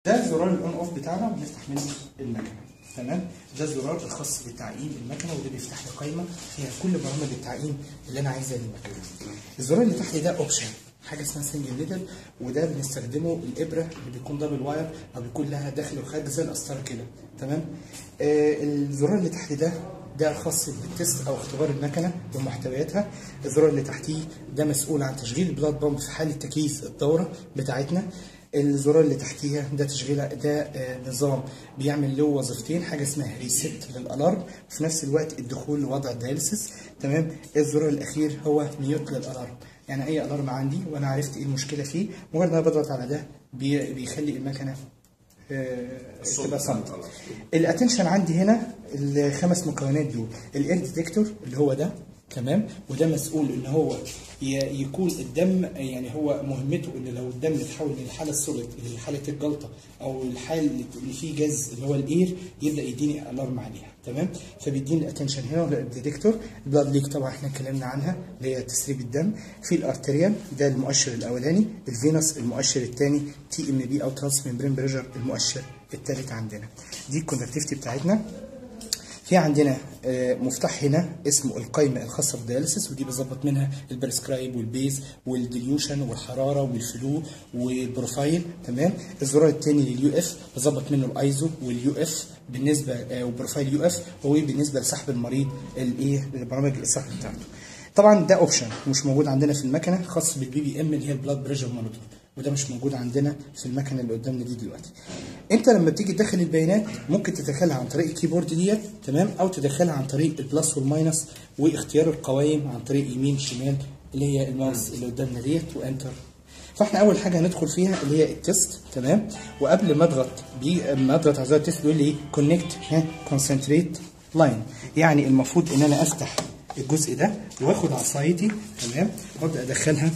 ده زرار الاون اوف بتاعنا وبنفتح منه المكنه تمام ده الزرار الخاص بتعيين المكنه وده بيفتح لي قائمه فيها كل برامج التعيين اللي انا عايزها للمكنه الزرار اللي تحت ده اوبشن حاجه اسمها سنجل ليدل وده بنستخدمه الابره اللي بيكون دبل واير او بيكون لها داخل وخارج زي القسطره كده تمام آه الزرار اللي تحت ده ده خاص بالتست او اختبار المكنه ومحتوياتها الزرار اللي تحتيه ده مسؤول عن تشغيل البلاد بامب في حاله تكييف الدوره بتاعتنا الزرار اللي تحتيها ده تشغيل ده آه، نظام بيعمل له وظيفتين حاجه اسمها ريست للالارم وفي نفس الوقت الدخول لوضع الدياليسيس تمام الزرار الاخير هو ميوت للالارم يعني اي الارم عندي وانا عرفت ايه المشكله فيه مجرد ما أنا بضغط على ده بي- بيخلي المكنه آه، تبقى صامته الاتنشن عندي هنا الخمس مكونات دول الاير ديتكتور اللي هو ده تمام وده مسؤول ان هو ي- يكون الدم يعني هو مهمته ان لو الدم اتحول من الحاله السوليد لحاله الجلطه او الحال اللي فيه جاز اللي هو الاير يبدا يديني الارم عليها تمام فبيديني الاتنشن هنا ولا الديتكتور البلاد ليك طبعا احنا اتكلمنا عنها اللي هي تسريب الدم في الارتريال ده المؤشر الاولاني الفينوس المؤشر الثاني تي ام بي او ترانس ممبرين بريشر المؤشر الثالث عندنا دي الكونتاكتيفيتي بتاعتنا في عندنا آه، مفتاح هنا اسمه القائمة الخاصة بالدياليسيس ودي بظبط منها البريسكرايب والبيز والديليوشن والحرارة والفلو والبروفايل تمام الزرار الثاني لليو اف بظبط منه الايزو واليو اف بالنسبة آه، وبروفايل يو اف هو بالنسبة لسحب المريض الايه البرامج السحب بتاعته طبعا ده اوبشن مش موجود عندنا في المكنه خاص بالبي بي ام اللي هي البلاد بريشر مونيتور وده مش موجود عندنا في المكنه اللي قدامنا دي دلوقتي انت لما بتيجي تدخل البيانات ممكن تدخلها عن طريق الكيبورد ديت تمام او تدخلها عن طريق البلس والماينس واختيار القوائم عن طريق يمين شمال اللي هي الماوس اللي قدامنا ديت وانتر فاحنا اول حاجه هندخل فيها اللي هي التست تمام وقبل ما اضغط بي ما اضغط على زر التست بيقول لي كونكت ها كونسنتريت لاين يعني المفروض ان انا افتح الجزء ده واخد عصايتي تمام وابدا ادخلها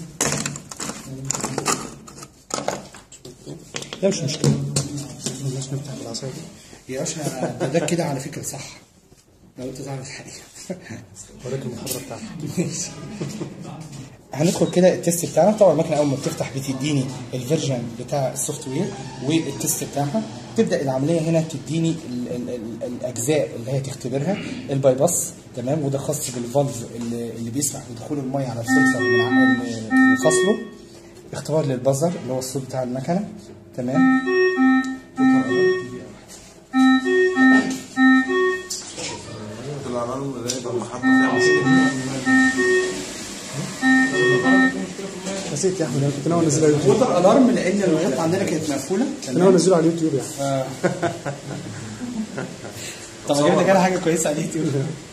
لا مش مشكله الناس نفتح بالعصايه دي يا باشا ده, ده كده على فكره صح لو انت تعرف الحقيقه وراك المحاضره بتاعتك ماشي. هندخل كده التست بتاعنا طبعا المكنه اول ما بتفتح بتديني الفيرجن بتاع السوفت وير والتست بتاعها تبدا العمليه هنا تديني ال ال ال الاجزاء اللي هي تختبرها الباي باس تمام وده خاص بالفالف اللي, اللي بيسمح بدخول الميه على الفلتر من ع- من فصله اختبار للبزر اللي هو الصوت بتاع المكنه تمام الالارم ده يبقى محطه فيها مشكله نسيت يا احمد انا كنت ناوي انزلها على اليوتيوب ووتر الارم لان الوقت عندنا كانت مقفوله كنت ناوي انزلها على اليوتيوب يعني طب اجيب لك انا حاجه كويسه على اليوتيوب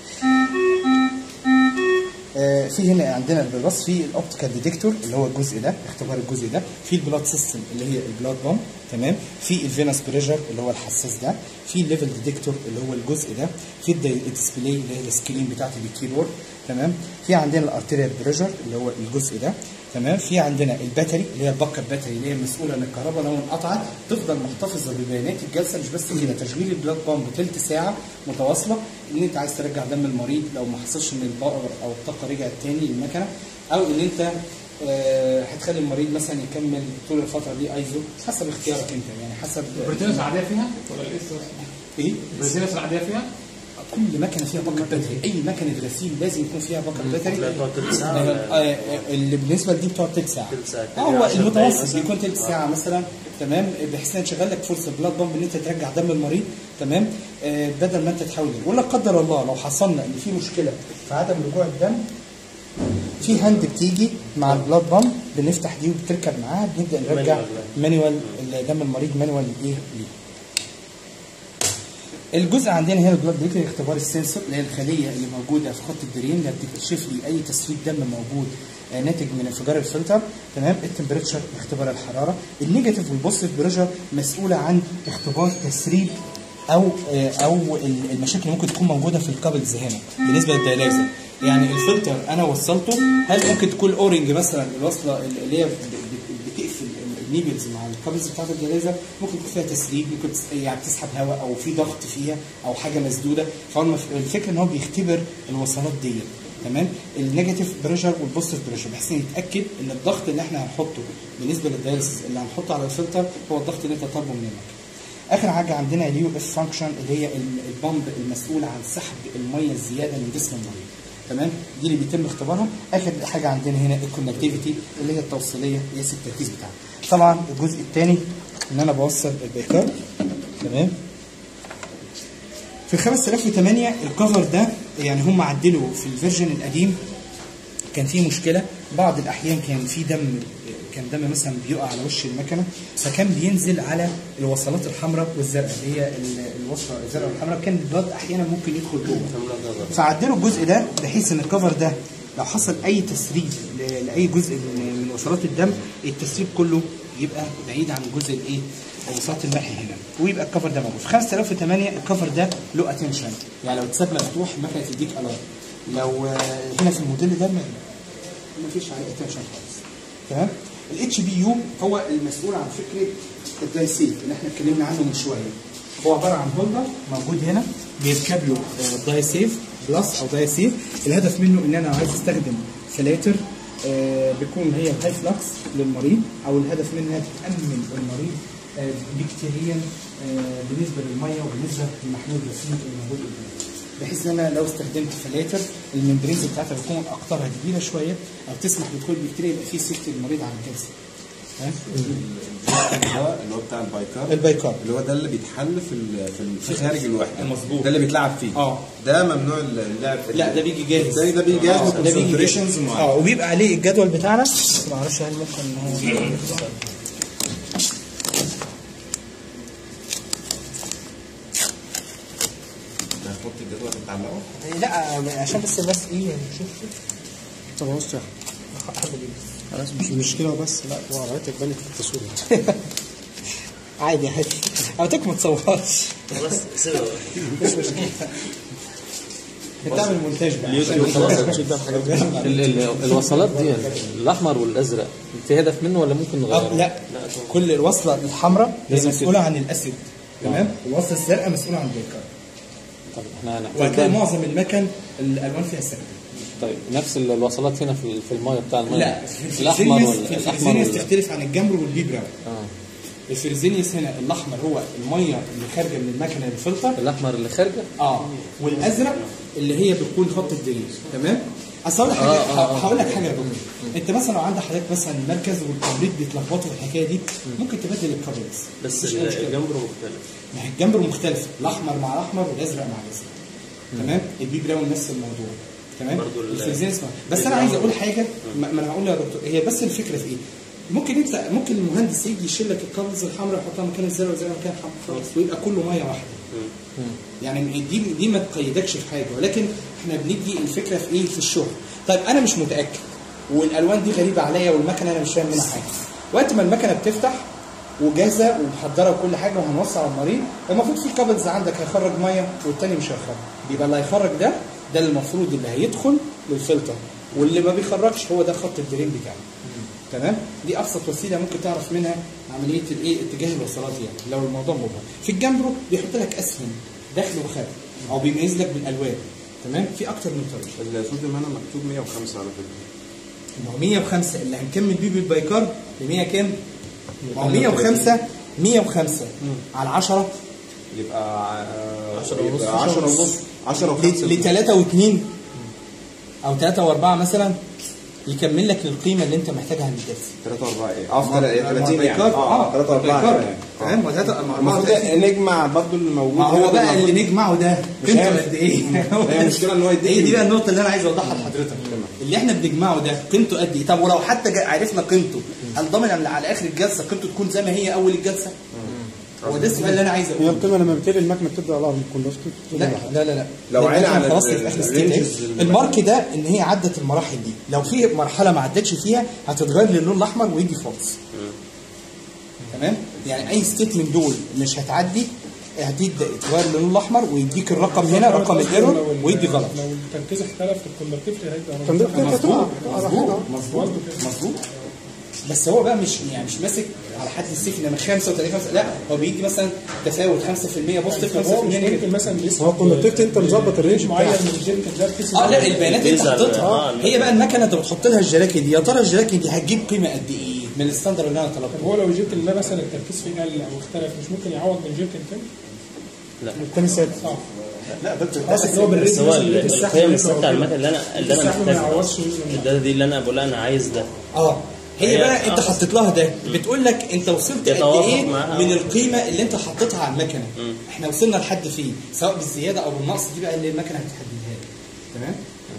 آه، في هنا عندنا البلس في الاوبتيكال ديتكتور اللي هو الجزء ده اختبار الجزء ده في البلاد سيستم اللي هي البلاد بامب تمام في الفينس بريشر اللي هو الحساس ده في الليفل ديتكتور اللي هو الجزء ده في الدي- الديسبلاي اللي هي السكرين بتاعت الكيبورد تمام في عندنا الارتيريال بريشر اللي هو الجزء ده تمام في عندنا الباتري اللي هي الباك اب باتري اللي هي مسؤوله ان الكهرباء لو انقطعت تفضل محتفظه ببيانات الجلسه مش بس كده تشغيل البلاد بامب ثلث ساعه متواصله ان انت عايز ترجع دم المريض لو ما حصلش ان الباور او الطاقه رجعت تاني للمكنه او ان انت آه، هتخلي المريض مثلا يكمل طول الفتره دي ايزو حسب اختيارك انت يعني حسب البريتينس العاديه فيها ولا الاس ايه البريتينس العاديه فيها كل مكنه فيها باك اب باتري اي مكنه غسيل لازم يكون فيها باك اب باتري لا بتقعد تلت ساعة آه، ولا- آه، اللي بالنسبه لدي بتقعد تلت ساعه تلت ساعة. اه هو عشر دقايق المتوسط مثلا. بيكون تلت ساعه مثلا تمام بحيث انها تشغل لك فرصه بلاد بامب ان انت ترجع دم المريض تمام آه، بدل ما انت تحاول ولا قدر الله لو حصلنا ان في مشكله في عدم رجوع الدم في هاند بتيجي مع البلاد بامب بنفتح دي وبتركب معاها بنبدا نرجع مانيوال دم المريض مانيوال ايه ليه الجزء عندنا هنا البلاد بريكر اختبار السنسور اللي هي الخليه اللي موجوده في خط الدرين اللي بتكشف لي اي تسريب دم موجود آه، ناتج من انفجار الفلتر تمام التمبريتشر اختبار الحراره النيجاتيف والبوزيتيف بريشر مسؤوله عن اختبار تسريب او آه، او ال- المشاكل اللي ممكن تكون موجوده في الكابلز هنا بالنسبه للدياليزر يعني الفلتر انا وصلته هل ممكن تكون اورنج مثلا الوصله اللي هي ب- ب- بتقفل النيبلز مع الكابلز بتاعت الجلازه ممكن يكون فيها تسريب ممكن تس- يعني بتسحب هواء او في ضغط فيها او حاجه مسدوده فهو الفكره ان هو بيختبر الوصلات ديت تمام النيجاتيف بريشر والبوزيتيف بريشر بحيث نتاكد ان الضغط اللي احنا هنحطه بالنسبه للدايلسيس اللي هنحطه على الفلتر هو الضغط اللي انت طالبه من المكنه اخر حاجه عندنا اليو اف فانكشن اللي هي ال- البامب المسؤول عن سحب الميه الزياده من جسم المريض تمام دي اللي بيتم اختبارها اخر حاجه عندنا هنا الكونكتيفيتي اللي هي التوصيليه قياس التركيز بتاعها طبعا الجزء الثاني ان انا بوصل البيكار تمام في 5008 الكفر ده يعني هم عدلوا في الفيرجن القديم كان في مشكله بعض الاحيان كان في دم كان دم مثلا بيقع على وش المكنه فكان بينزل على الوصلات الحمراء والزرقاء اللي هي ال- الوصله الزرقاء والحمراء كان البلاد احيانا ممكن يدخل جوه فعدلوا الجزء ده بحيث ان الكفر ده لو حصل اي تسريب ل- لاي جزء من من وصلات الدم التسريب كله يبقى بعيد عن الجزء الايه وصلات الملح هنا ويبقى الكفر ده موجود في 5008 الكفر ده له اتنشن يعني لو اتساب مفتوح المكنه تديك الارم لو آه، هنا في الموديل ده ما ما فيش عليه اتنشن خالص تمام الاتش بي يو هو المسؤول عن فكره الدايسيت اللي احنا اتكلمنا عنه من شويه هو عباره عن هولدر موجود هنا بيركب له آه، دايسيف بلس او دايسيف الهدف منه ان انا عايز استخدم فلاتر آه، بيكون هي الهاي فلكس للمريض او الهدف منها انها تامن المريض آه، بكتيريا آه، بالنسبه للميه وبالنسبه للمحلول البسيط الموجود قدامي بحيث ان انا لو استخدمت فلاتر الممبرينز بتاعتها بتكون اقطارها كبيره شويه او تسمح بدخول البكتيريا يبقى في سيفتي للمريض على الجلسه تمام؟ ده اللي هو بتاع البايكار البايكار اللي هو ده اللي بيتحل في ال- في ال- في خارج الوحده مظبوط. ده اللي بيتلعب فيه اه. ده ممنوع اللعب فيه لا ده بيجي جاهز ده ده بيجي جاهز آه، ده بيجي بconcentrations جاهز معينة. اه وبيبقى عليه الجدول بتاعنا ما اعرفش هل ممكن هو هتحط الجدول بتعلقه لا عشان بس الناس ايه يعني شوف طب بص يا خلاص مش مشكله بس لا هو عرفتك بالك في التصوير عادي عادي قلت ما تصورش خلاص سيبها مش مشكله بتعمل مونتاج بقى مش قدام حاجات ال- ال- الوصلات دي الاحمر والازرق في هدف منه ولا ممكن آه، نغيره؟ لا كل الوصله الحمراء هي مسؤوله عن الاسيد تمام الوصله الزرقاء مسؤوله عن البيكر طب احنا هنحتاج وهتلاقي بقى- معظم المكن الالوان فيها سكر طيب نفس ال- الوصلات هنا في في الميه بتاع الميه لا الاحمر الفريزينيوس ولا في الاحمر الفريزينيوس ولا تختلف عن الجمبر والبي براون اه الفريزينيوس هنا الاحمر هو الميه اللي خارجه من المكنه للفلتر الاحمر اللي خارجه اه والازرق اللي هي بتكون خط الدليل تمام اصل هقول لك حاجه آه، آه، آه. هقول لك حاجه يا دكتور انت مثلا لو عندك حضرتك مثلا المركز والكوبليت بيتلخبطوا في الحكايه دي ممكن تبدل الكابلز بس مفيش أي مشكلة. الجمبر مختلف ما هي الجمبر مختلف الاحمر مع الاحمر والازرق مع الازرق تمام البي براون نفس الموضوع تمام برضو ال- الفريزينيوس مع- بس البي انا عايز براون. اقول حاجه ما ما انا هقول يا دكتور هي بس الفكره في ايه ممكن انت ممكن المهندس يجي يشيل لك الكابلز الحمراء يحطها مكان الزرق والزرق مكان الحمراء خلاص ويبقى كله ميه واحده يعني دي دي ما تقيدكش في حاجه ولكن احنا بندي الفكره في ايه في الشغل طيب انا مش متاكد والالوان دي غريبه عليا والمكنه انا مش فاهم منها حاجه وقت ما المكنه بتفتح وجاهزه ومحضره وكل حاجه وهنوصل على المريض المفروض في كابلز عندك هيخرج ميه والتاني مش هيخرج يبقى اللي هيخرج ده ده المفروض اللي هيدخل للفلتر واللي ما بيخرجش هو ده خط الدرين بتاعه تمام دي ابسط وسيله ممكن تعرف منها عمليه الايه اتجاه الوصلات يعني لو الموضوع مبهم في الجنبرو بيحط لك اسهم داخل وخارج او بيميز لك بالالوان تمام في اكتر من طريقه الصوديوم هنا مكتوب 105 على فكره ما هو 105 اللي هنكمل بيه بالبايكار ب 100 كام؟ ما هو 105 105 على 10 يبقى 10 ونص. 10 ونص 10 و5 ل 3 و2 او 3 و4 مثلا يكمل لك للقيمه اللي انت محتاجها عند الدرس 3 و4 ايه اه في 30 يعني البايكار اه 3 و4 البايكار. تمام ما تلاتة- ما المفروض 34. نجمع برضه اللي موجود ما هو هنا بقى بالمفروض. اللي نجمعه ده مش قيمته عارف. قد ايه؟ هي المشكلة إن هو يديك هي دي بقى النقطة اللي أنا عايز أوضحها لحضرتك اللي إحنا بنجمعه ده قيمته قد إيه؟ طب ولو حتى جا- عرفنا قيمته هل ضامن إن على آخر الجلسة قيمته تكون زي ما هي أول الجلسة؟ هو ده السؤال اللي أنا عايز هي أقوله القيمه لما بتقل المكنه بتبدا الارم كلها لا لا لا لا لو لأن عينا إحنا على خلاص ال- في آخر ال- ستيج الرينجز إيه؟ ال- المارك ده إن هي عدت المراحل دي لو في مرحلة ما عدتش فيها هتتغير للون الأحمر ويدي فولس تمام؟ يعني أي ستيت من دول مش هتعدي هتبدا يتغير للون الاحمر ويديك الرقم هنا رقم الايرور ويدي غلط لو التركيز اختلف في الكونفرتيف هيبقى كان ده كده مظبوط تقع مظبوط مظبوط مظبوط بس هو بقى مش يعني مش ماسك على حد السيف انما 35 5 لا هو بيجي مثلا تفاوت 5% بوزيتيف 5% هو مش نيجاتيف ممكن مثلا هو الكونكتيفيت انت مظبط الرينج معين بتاعك من الجيركن ده بحيث اه لا البيانات انت بيظهر- حطيتها آه، هي بقى المكنه انت بتحط لها الجراكن دي يا ترى الجراكن دي هتجيب قيمه قد ايه من الستاندر اللي انا طب طلبته هو لو الجيركن ده مثلا التركيز فيه قل او اختلف مش ممكن يعوض من جيركن تاني؟ الثاني ثابت اه لا ده بس اللي هو بالريت بس هو مثلا ال- السحب القيم اللي الثابته على المكن اللي انا اللي انا السحب ما محتاجها يعوضش من- الداتا دي اللي انا بقول لها انا عايز ده اه هي هي- بقى انت آه. حطيت لها ده بتقول لك انت وصلت قد يتوافق ايه معاها. من القيمه اللي انت حطيتها على المكنه احنا وصلنا لحد فين سواء بالزياده او بالنقص دي بقى اللي المكنه هتحددها لك تمام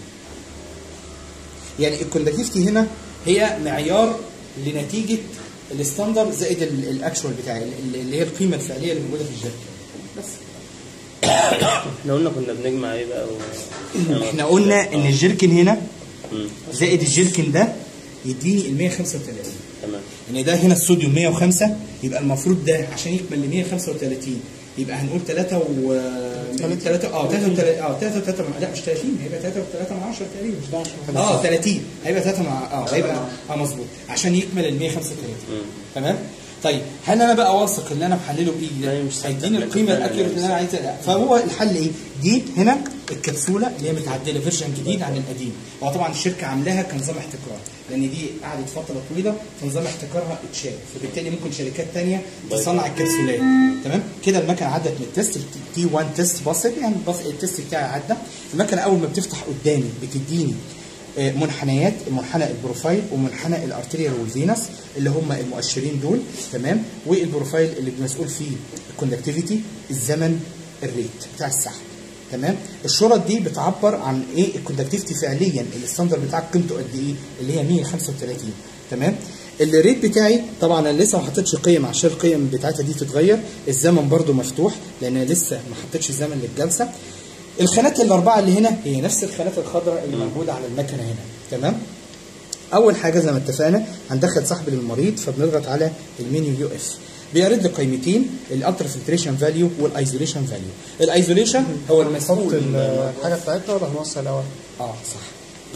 يعني الكوندكتيفيتي هنا هي معيار لنتيجه الستاندر زائد ال- الاكشوال بتاعي ال- اللي هي القيمه الفعليه اللي موجوده في الجيركن بس احنا قلنا كنا بنجمع ايه بقى و... احنا قلنا ان الجيركن هنا مم. زائد الجيركن ده يديني ال 135 تمام ان ده هنا الصوديوم 105 يبقى المفروض ده عشان يكمل ل 135 يبقى هنقول 3 و 3 اه 3 اه 3 3 لا مش 30 هيبقى 3 و3 من 10 تقريبا مش 10 اه 30 هيبقى 3 مع اه هيبقى اه مظبوط عشان يكمل ال 135 تمام طيب هل انا بقى واثق ان انا محلله بايدي لا، ده مش ثابت. هيديني لكن القيمه فعلا الاكيوريت اللي انا عايزها لا. فهو الحل ايه؟ دي هنا الكبسوله اللي هي متعدله فيرجن جديد عن القديم هو طبعا الشركه عاملاها كنظام احتكار لان دي قعدت فتره طويله فنظام احتكارها اتشال فبالتالي ممكن شركات تانية تصنع الكبسولات تمام كده المكنه عدت من التست تي 1 تيست بسيط يعني بس التست بتاعي عدى المكنه اول ما بتفتح قدامي بتديني آه، منحنيات منحنى البروفايل ومنحنى الارتريال والفينس اللي هم المؤشرين دول تمام والبروفايل اللي مسؤول فيه الكوندكتيفيتي الزمن الريت بتاع السحب تمام الشرط دي بتعبر عن ايه الكوندكتيفيتي فعليا الستاندر بتاعك قيمته قد ايه اللي هي 135 تمام الريت بتاعي طبعا انا لسه ما حطيتش قيم عشان القيم بتاعتها دي تتغير الزمن برده مفتوح لان أنا لسه ما حطيتش زمن للجلسه الخانات الاربعه اللي هنا هي نفس الخانات الخضراء اللي موجوده على المكنه هنا تمام اول حاجه زي ما اتفقنا هندخل سحب للمريض فبنضغط على المنيو يو اف بيعرض لي قيمتين الالترا فلتريشن فاليو والايزوليشن فاليو الايزوليشن هو نحط المسؤول الحاجه بتاعتنا ولا هنوصل الاول؟ اه صح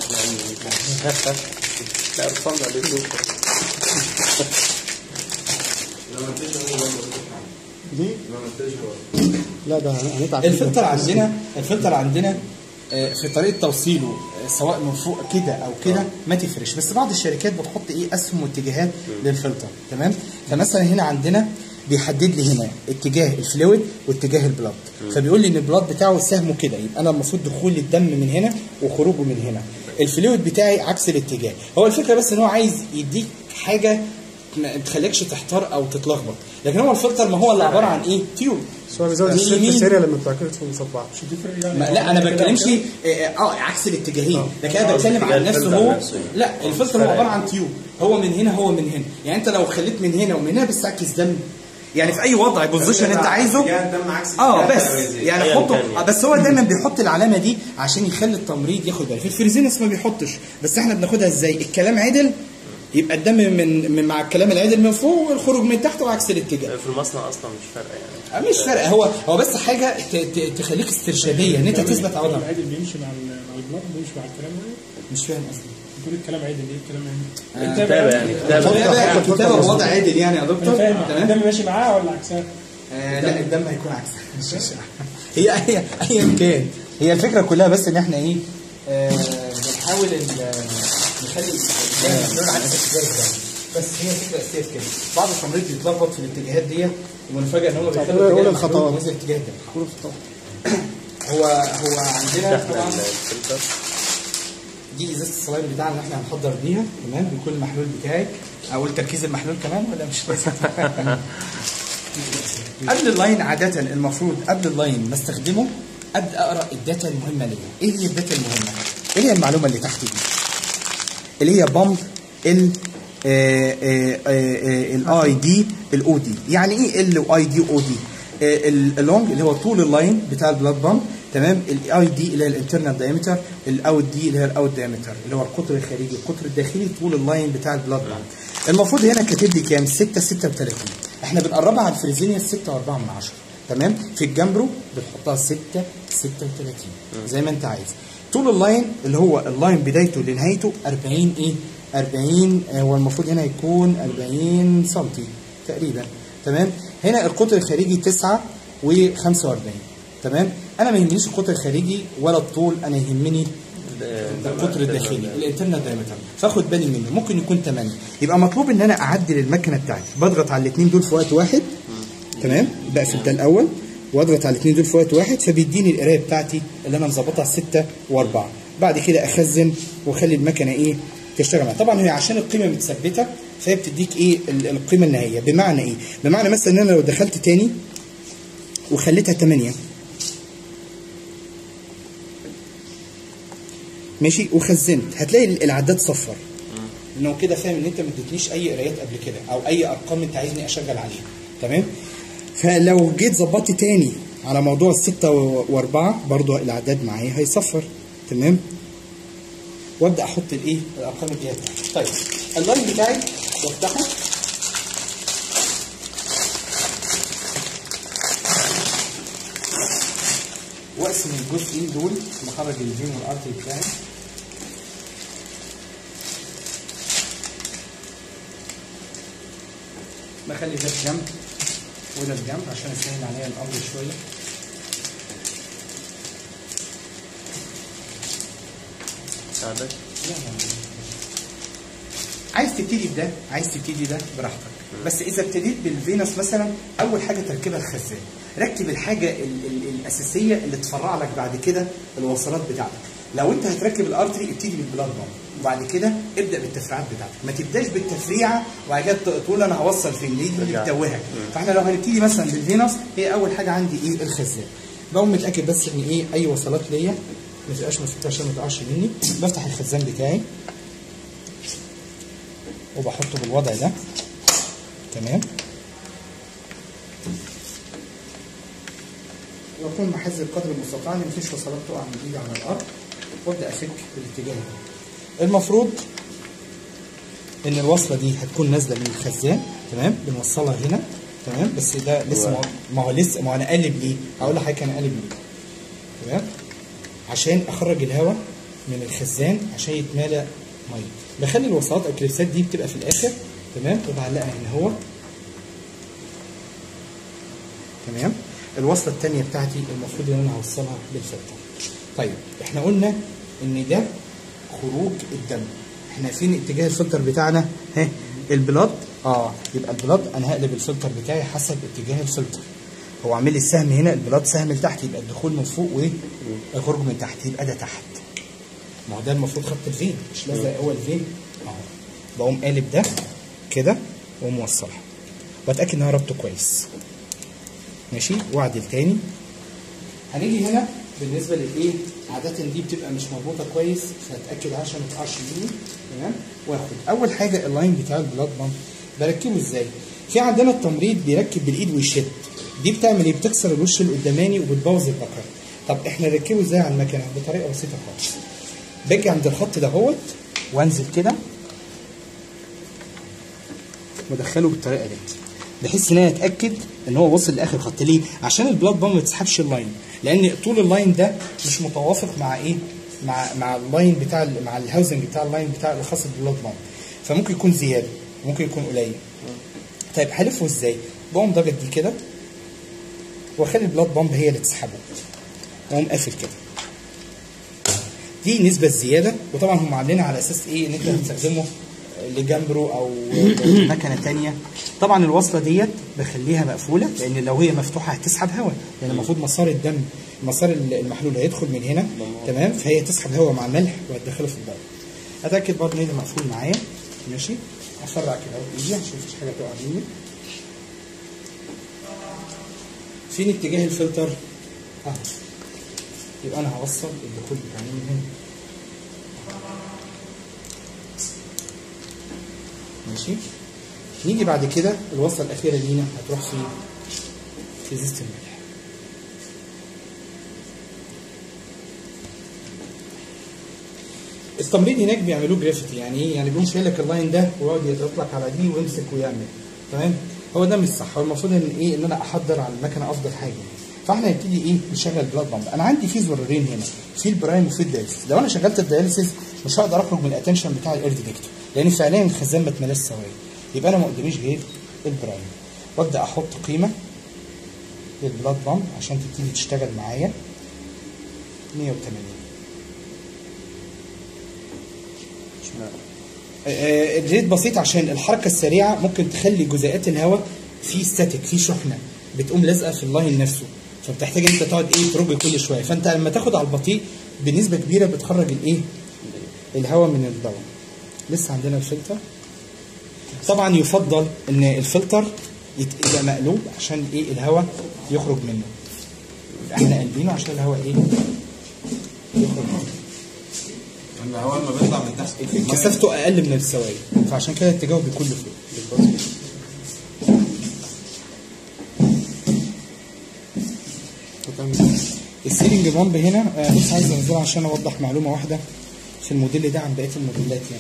لا وصلنا ليه دي لا ده هنتعب الفلتر عندنا الفلتر عندنا آه، في طريقه توصيله آه، سواء من فوق كده او كده ما تفرقش بس بعض الشركات بتحط ايه اسهم واتجاهات للفلتر تمام فمثلا هنا عندنا بيحدد لي هنا اتجاه الفلويد واتجاه البلاد فبيقول لي ان البلاد بتاعه سهمه كده يبقى انا المفروض دخول الدم من هنا وخروجه من هنا الفلويد بتاعي عكس الاتجاه هو الفكره بس ان هو عايز يديك حاجه ما تخليكش تحتار او تتلخبط لكن هو الفلتر ما هو اللي عباره عن ايه تيوب بس هو بيزود السيرف اليمين. سيريا لما بتركبت في المصباح مش هتفرق يعني ما لا انا ما بتكلمش اه آه، عكس الاتجاهين لكن انا بتكلم عن نفسه الفلتر هو نفسه. لا الفلتر هو عباره عن تيوب هو من هنا هو من هنا يعني انت لو خليت من هنا ومن هنا بس تعكس دم يعني في اي وضع بوزيشن انت عايزه الدم عكس اه اتجاه بس الفريزين. يعني أيا حطه كان يعني. آه، بس هو دايما بيحط العلامه دي عشان يخلي التمريض ياخد باله في الفريزينس ما بيحطش بس احنا بناخدها ازاي الكلام عدل يبقى الدم من, من مع الكلام العدل من فوق والخروج من تحت وعكس الاتجاه في المصنع اصلا مش فارقه يعني آه، مش فارقه هو هو بس حاجه ت- ت- تخليك استرشاديه ان انت تثبت على وضعك العادل بيمشي مع ال- مع البلاد بيمشي مع الكلام ده مش فاهم قصدي بتقول الكلام عادل ايه الكلام عادل كتابه يعني كتابه كتابه كتابه بوضع عادل يعني يا انا دكتور فاهم تمام الدم ماشي معاه ولا عكسها؟ آه لا الدم هيكون عكسها هي هي ايا كان هي الفكره كلها بس ان احنا ايه آه بنحاول ال- نخلي الدم على اساس ذلك يعني. بس هي الفكره الاساسيه في كده بعض التمريض بيتلخبط في الاتجاهات دي ونفاجئ ان هم قول بيخلوا اتجاه الخطوات. المحلول نزل اتجاه الدم كل الخطوات هو هو عندنا احنا طبعا الفلتر دي ازازه الصلاين بتاعنا اللي احنا هنحضر بيها تمام بيكون المحلول بتاعي اقول تركيز المحلول كمان ولا مش لازم قبل اللاين عاده المفروض قبل اللاين ما استخدمه ابدا اقرا الداتا المهمه ليا ايه هي الداتا المهمه ايه هي المعلومه اللي تحت دي اللي هي بامب ال الاي دي الاو دي يعني ايه ال واي دي او دي اللونج اللي هو طول اللاين بتاع البلاد بامب تمام الاي دي اللي هي الانترنال دايمتر الاوت دي اللي هي الاوت دايمتر اللي هو القطر الخارجي القطر الداخلي طول اللاين بتاع البلاد بامب المفروض هنا كاتب لي كام 6 36 احنا بنقربها على الفريزينيا 6 و4 من 10 تمام في الجامبرو بنحطها 6 36 زي ما انت عايز طول اللاين اللي هو اللاين بدايته لنهايته 40 ايه 40 آه، هو المفروض هنا يكون 40 سم تقريبا تمام هنا القطر الخارجي 9 و45 تمام انا ما يهمنيش القطر الخارجي ولا الطول انا يهمني القطر الداخلي الانترنال دايمتر فاخد بالي منه ممكن يكون 8 يبقى مطلوب ان انا اعدل المكنه بتاعتي بضغط على الاثنين دول في وقت واحد تمام بقفل ده الاول واضغط على الاثنين دول في وقت واحد فبيديني القرايه بتاعتي اللي انا مظبطها 6 و4 بعد كده اخزن واخلي المكنه ايه تشتغل معايا. طبعا هي عشان القيمه متثبته فهي بتديك ايه ال- القيمه النهائيه بمعنى ايه بمعنى مثلا ان انا لو دخلت تاني وخليتها 8 ماشي وخزنت هتلاقي العداد صفر انه كده فاهم ان انت ما اديتنيش اي قرايات قبل كده او اي ارقام انت عايزني اشغل عليها تمام فلو جيت ظبطت تاني على موضوع الستة و- واربعة برضو الاعداد معايا هيصفر تمام وابدا احط الايه الارقام الجايه بتاعتي طيب اللاين بتاعي وافتحه واقسم الجزئين دول مخرج الفين والارتري بتاعي بخلي ده في جنب وده في جنب عشان اسهل عليا الامر شويه ساعدك عايز تبتدي بده عايز تبتدي ده براحتك بس اذا ابتديت بالفينوس مثلا اول حاجه تركبها الخزان ركب الحاجه ال ال الاساسيه اللي تفرع لك بعد كده الوصلات بتاعتك لو انت هتركب الارتري ابتدي بالبلاد بامب وبعد كده ابدا بالتفريعات بتاعتك ما تبداش بالتفريعه وبعد كده تقول انا هوصل فين دي اللي بتتوهك فاحنا لو هنبتدي مثلا بالفينوس هي اول حاجه عندي ايه الخزان بقوم متاكد بس ان ايه اي وصلات ليا ما تبقاش مفتوحه عشان ما تقعش مني بفتح الخزان بتاعي وبحطه بالوضع ده تمام واكون محذر قدر المستطاع ان مفيش وصلات تقع من ايدي على الارض وابدا افك بالاتجاه ده المفروض ان الوصله دي هتكون نازله من الخزان تمام بنوصلها هنا تمام بس ده لسه ما هو- ما هو لسه ما هو انا قالب ليه؟ هقول لحضرتك انا قالب ليه تمام عشان اخرج الهواء من الخزان عشان يتمالى ميه بخلي الوصلات او الكليبسات دي بتبقى في الاخر تمام وبعلقها هنا هو تمام الوصله الثانيه بتاعتي المفروض ان انا هوصلها بالفلتر طيب احنا قلنا ان ده خروج الدم احنا فين اتجاه الفلتر بتاعنا ها البلاد اه يبقى البلاد انا هقلب الفلتر بتاعي حسب اتجاه الفلتر هو عامل لي السهم هنا البلاد سهم لتحت يبقى الدخول من فوق والخروج من تحت يبقى ده تحت ما هو ده المفروض خط الفين مش لازم هو الفين اهو بقوم قالب ده كده وموصلها واتاكد ان انا ربطه كويس ماشي واعدل تاني هنيجي هنا بالنسبه للايه عاده دي بتبقى مش مربوطه كويس فاتاكد عشان ما تقعش مني تمام واخد اول حاجه اللاين بتاع البلاد بامب بركبه ازاي في عندنا التمريض بيركب بالايد ويشد دي بتعمل ايه بتكسر الوش القداماني وبتبوظ البكر طب احنا نركبه ازاي على المكنه بطريقه بسيطه خالص باجي عند الخط دهوت وانزل كده وادخله بالطريقه دي بحيث ان انا اتاكد ان هو وصل لاخر خط ليه؟ عشان البلاد بامب ما تسحبش اللاين لان طول اللاين ده مش متوافق مع ايه؟ مع مع اللاين بتاع ال- مع الهاوزنج بتاع اللاين بتاع الخاص بالبلاد بامب فممكن يكون زياده ممكن يكون قليل طيب هلفه ازاي؟ بقوم ضاغط دي كده واخلي البلاد بامب هي اللي تسحبه واقوم قافل كده دي نسبة الزيادة وطبعا هم عاملينها على أساس إيه إن أنت هتستخدمه لجامبرو أو مكنة تانية طبعا الوصلة ديت بخليها مقفولة لأن لو هي مفتوحة هتسحب هواء لأن المفروض مسار الدم مسار المحلول هيدخل من هنا تمام فهي تسحب هواء مع الملح وهتدخله في الدم أتأكد برضه إن ده مقفول معايا ماشي أفرع كده بإيدي عشان مفيش حاجة تقع مني فين اتجاه الفلتر؟ أهو يبقى انا هوصل الدخول بتاعي من هنا ماشي نيجي بعد كده الوصله الاخيره لينا هتروح في في ازازه الملح التمريض هناك بيعملوه جرافيتي يعني ايه يعني بيقوم شايل لك اللاين ده ويقعد يضغط لك على دي ويمسك ويعمل تمام هو ده مش صح هو المفروض ان ايه ان انا احضر على المكنه افضل حاجه فاحنا نبتدي ايه نشغل بلاد بامب انا عندي في زرارين هنا في البرايم وفي الدياليسيس لو انا شغلت الدياليسيس مش هقدر اخرج من الاتنشن بتاع الاير ديتكتور لان فعليا الخزان ما اتملاش سوائل يبقى انا ما قداميش غير البرايم وابدا احط قيمه للبلاد بامب عشان تبتدي تشتغل معايا 180 آه، آه، الريت بسيط عشان الحركه السريعه ممكن تخلي جزيئات الهواء في ستاتيك في شحنه بتقوم لازقه في اللاين نفسه فبتحتاج انت تقعد ايه ترج كل شويه فانت لما تاخد على البطيء بنسبه كبيره بتخرج الايه الهواء من الدواء لسه عندنا الفلتر طبعا يفضل ان الفلتر يت- يبقى مقلوب عشان ايه الهواء يخرج منه احنا قلبينه عشان الهواء ايه يخرج منه الهواء لما بيطلع من تحت كثافته اقل من السوائل فعشان كده اتجاهه بيكون لفوق السيلينج بامب هنا آه، بص عايز انزله عشان اوضح معلومه واحده في الموديل ده عن بقيه الموديلات يعني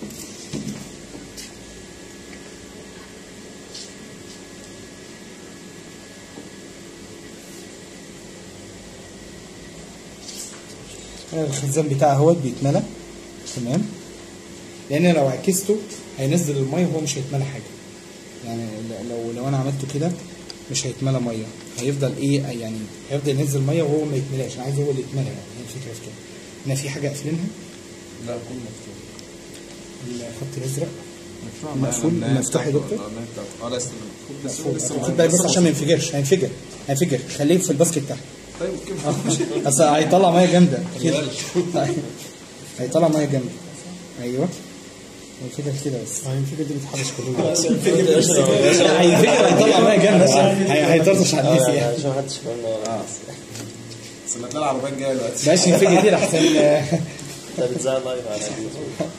آه، الخزان بتاعه اهوت بيتملى تمام لان لو عكسته هينزل الميه وهو مش هيتملى حاجه يعني ل- لو لو انا عملته كده مش هيتملى ميه هيفضل ايه يعني هيفضل ينزل ميه وهو ما يتملاش انا عايز هو اللي يتملى يعني هي الفكره في كده هنا في حاجه قافلينها لا كل مفتوح الخط الازرق مفتوح مقفول؟ مفتوح يا دكتور؟ اه لا استنى مقفول. خد بالك بس عشان ما ينفجرش هينفجر هينفجر خليه في الباسكت تحت طيب اوكي اصل هيطلع ميه جامده كده هيطلع ميه جامده ايوه هينفجر كده بس هينفجر دي بتحرش كلنا هينفجر هيطلع ميه جامده هي- هيطرطش على الناس يعني عشان محدش فاهمنا سمعت العربيات جايه دلوقتي بلاش ينفجر دي لحسن انت بتزعل لايف على اليوتيوب.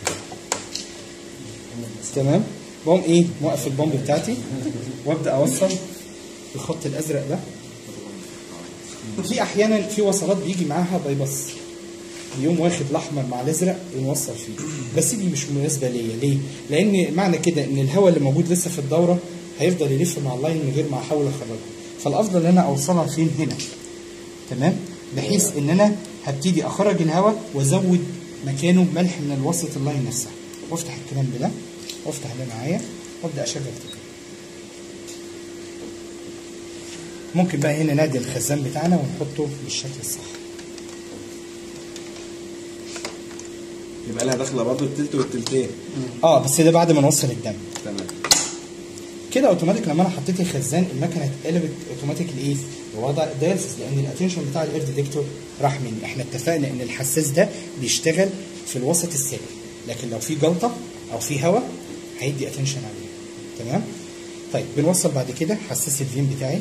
تمام بقوم ايه موقف البومب بتاعتي وابدا اوصل الخط الازرق ده في احيانا في وصلات بيجي معاها بايباس يقوم واخد الاحمر مع الازرق يوصل فيه بس دي مش مناسبه ليا ليه؟ لان معنى كده ان الهواء اللي موجود لسه في الدوره هيفضل يلف مع اللاين من غير ما احاول اخرجه فالافضل ان انا اوصلها فين هنا تمام بحيث ان انا هبتدي اخرج الهواء وازود مكانه ملح من الوسط اللاين نفسها وافتح الكلام ده وافتح ده معايا وابدا اشغل كده ممكن بقى هنا نادي الخزان بتاعنا ونحطه بالشكل الصح يبقى لها داخله برضه التلت والتلتين اه بس ده بعد ما نوصل الدم تمام كده اوتوماتيك لما انا حطيت الخزان المكنه اتقلبت اوتوماتيك لايه؟ لوضع الدايلسيس لان الاتنشن بتاع الاير ديتكتور راح مني احنا اتفقنا ان الحساس ده بيشتغل في الوسط السائل لكن لو في جلطه او في هواء هيدي اتنشن عليه تمام؟ طيب بنوصل بعد كده حساس الفين بتاعي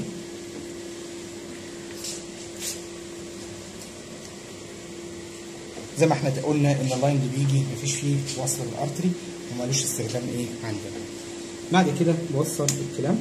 زي ما احنا قلنا ان اللاين اللي بيجي مفيش فيه وصل الارتري ومالوش استخدام ايه عندنا بعد كده بوصل الكلام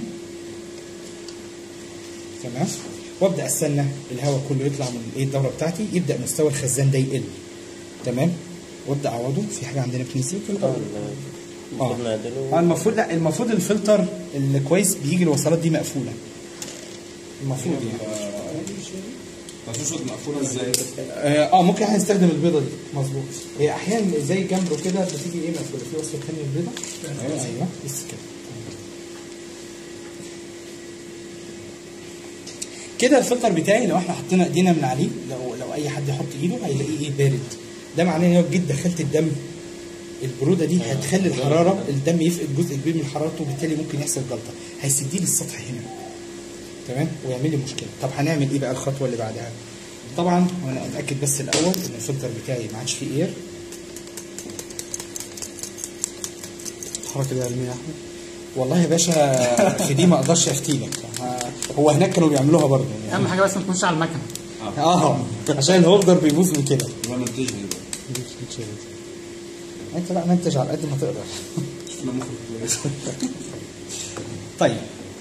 تمام وابدا استنى الهواء كله يطلع من ايه الدوره بتاعتي يبدا مستوى الخزان ده يقل تمام وابدا اعوضه في حاجه عندنا بتنزل المفروض نعدله اه المفروض لا المفروض الفلتر الكويس بيجي الوصلات دي مقفوله المفروض يعني هتشفط مقفوله ازاي؟ اه آه، ممكن احنا نستخدم البيضه دي مظبوط هي احيانا زي جنبه كده بتيجي ايه مقفوله في وصله ثانيه البيضه ايوه ايوه بس كده كده الفلتر بتاعي لو احنا حطينا ايدينا من عليه لو لو اي حد يحط ايده هيلاقيه ايه بارد ده معناه ان لو جيت دخلت الدم البروده دي هتخلي الحراره الدم يفقد جزء كبير من حرارته وبالتالي ممكن يحصل جلطه هيسد لي السطح هنا تمام ويعمل لي مشكله طب هنعمل ايه بقى الخطوه اللي بعدها طبعا وانا اتاكد بس الاول ان الفلتر بتاعي ما عادش فيه اير الحركه دي علميه يا احمد والله يا باشا في دي ما اقدرش افتيلك ها- هو هناك كانوا بيعملوها برضه يعني. اهم حاجه بس ما تكونش على المكنه اه عشان الهولدر بيبوظ من كده يبقى منتجها يبقى انت لا منتج على قد ما تقدر شفنا مخرج كويس طيب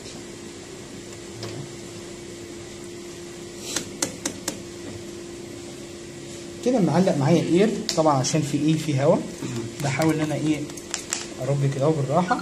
كده معلق معايا الاير طبعا عشان في ايه في هواء بحاول ان انا ايه ارج كده بالراحه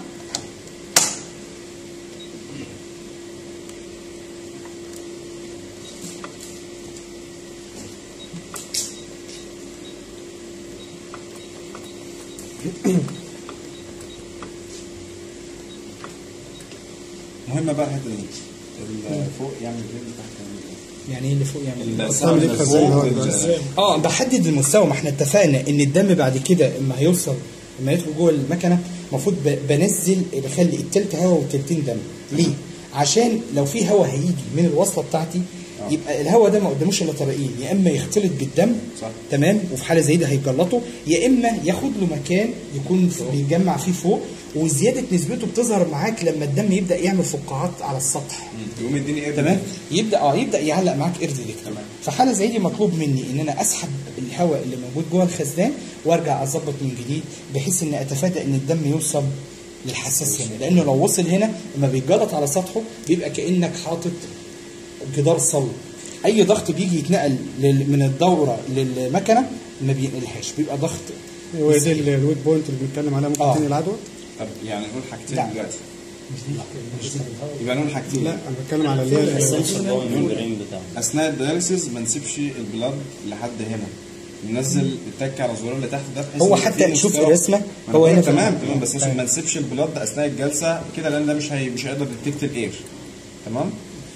مهمه بقى الحته دي اللي فوق يعمل ايه اللي تحت يعمل ايه يعني ايه اللي فوق يعني السهم اللي لفة زي فوق الهواء ال- بس. اه بحدد المستوى ما احنا اتفقنا ان الدم بعد كده اما هيوصل لما يدخل جوه المكنه المفروض ب- بنزل بخلي التلت هواء والتلتين دم ليه؟ عشان لو في هواء هيجي من الوصله بتاعتي يبقى الهواء ده ما قداموش الا طريقين يا اما يختلط بالدم صح. تمام وفي حاله زي دي هيجلطه يا اما ياخد له مكان يكون بيتجمع فيه فوق وزياده نسبته بتظهر معاك لما الدم يبدا يعمل فقاعات على السطح يقوم يديني ايه تمام يبدا اه يبدا يعلق معاك قرد الكترون في حاله زي دي مطلوب مني ان انا اسحب الهواء اللي موجود جوه الخزان وارجع اظبط من جديد بحيث ان اتفادى ان الدم يوصل للحساس هنا لانه لو وصل هنا لما بيتجلط على سطحه بيبقى كانك حاطط جدار صلب اي ضغط بيجي يتنقل لل- من الدوره للمكنه ما بينقلهاش بيبقى ضغط هو دي ال- الويك بوينت اللي بنتكلم عليها ممكن آه. تنقل العدوى؟ طب يعني نقول حاجتين لا. دلوقتي يبقى نقول حاجتين لا انا بتكلم على اللي هي السنسور اللي هو الممبرين بتاعه اثناء الدياليسيس ما نسيبش البلاد لحد هنا ننزل التك على الزرار اللي تحت ده بحيث هو إن حتى في شوف مستوى- الرسمة، ما أنا هو بقول هنا لك في تمام ال- تمام بس عشان طيب. ما نسيبش البلاد اثناء الجلسه كده لان ده مش هي مش هيقدر يديتكت الاير تمام